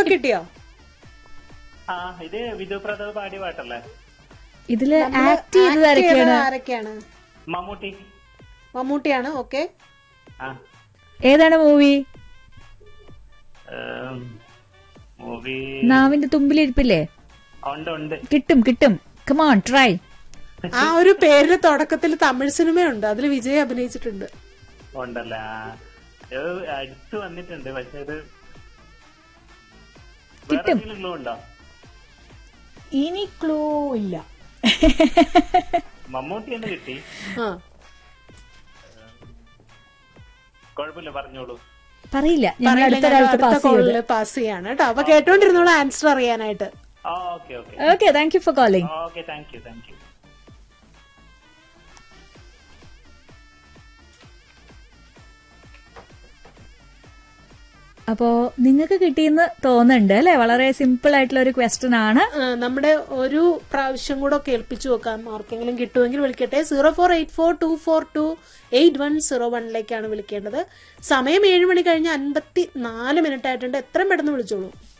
കിട്ടിയോ ആ ഇത് വിജു പ്രതാപ് പാടിയ പാട്ടല്ലേ ഇതില് ആക്ട് ചെയ്തത് ആരൊക്കെയാണ് ആരൊക്കെയാണ് മമ്മൂട്ടി മമ്മൂട്ടിയാണ് ഓക്കെ ആ ഏതാണ് മൂവി മൂവി നാവിന്റെ തുമ്പിലിരിപ്പില്ലേ ഉണ്ട് ഉണ്ട് കിട്ടും കിട്ടും കമോൺ ട്രൈ ആ ഒരു പേരിന് തുടക്കത്തിൽ തമിഴ് സിനിമയുണ്ട് അതിൽ വിജയ് അഭിനയിച്ചിട്ടുണ്ട് ഉണ്ടല്ലേ ആ. ഇത് അടുത്ത് വന്നിട്ടുണ്ട് പക്ഷെ ഇത് വേറെ എന്തെങ്കിലും ക്ലൂ ഉണ്ടോ ഇനി ക്ലൂ ഇല്ല മമ്മൂട്ടി എന്ന് കിട്ടി ആ കുഴപ്പമില്ല പറഞ്ഞോളൂ പറയില്ല ഞങ്ങൾ അടുത്ത ഞങ്ങൾ കാലത്ത് അടുത്ത പാസ് ചെയ്ത് കോളില് പാസ് ചെയ്യാണ് കേട്ടോ അപ്പൊ കേട്ടോണ്ടിരുന്നോളൂ ആൻസർ അറിയാനായിട്ട് ah okay okay okay thank you for calling okay thank you thank you അപ്പോ നിങ്ങൾക്ക് കിട്ടിയെന്ന് തോന്നുന്നുണ്ട് അല്ലെ വളരെ സിമ്പിൾ ആയിട്ടുള്ള ഒരു ക്വസ്റ്റ്യൻ ആണ് ആ, നമ്മുടെ ഒരു പ്രാവശ്യം കൂടെ കേൾപ്പിച്ചു നോക്കാം ആർക്കെങ്കിലും കിട്ടുമെങ്കിൽ വിളിക്കട്ടെ zero four eight four two four two eight one zero വണ്ണിലേക്കാണ് വിളിക്കേണ്ടത് സമയം ഏഴ് മണി കഴിഞ്ഞ് അൻപത്തി നാല് മിനിറ്റ് ആയിട്ടുണ്ട് എത്രയും പെട്ടെന്ന് വിളിച്ചോളൂ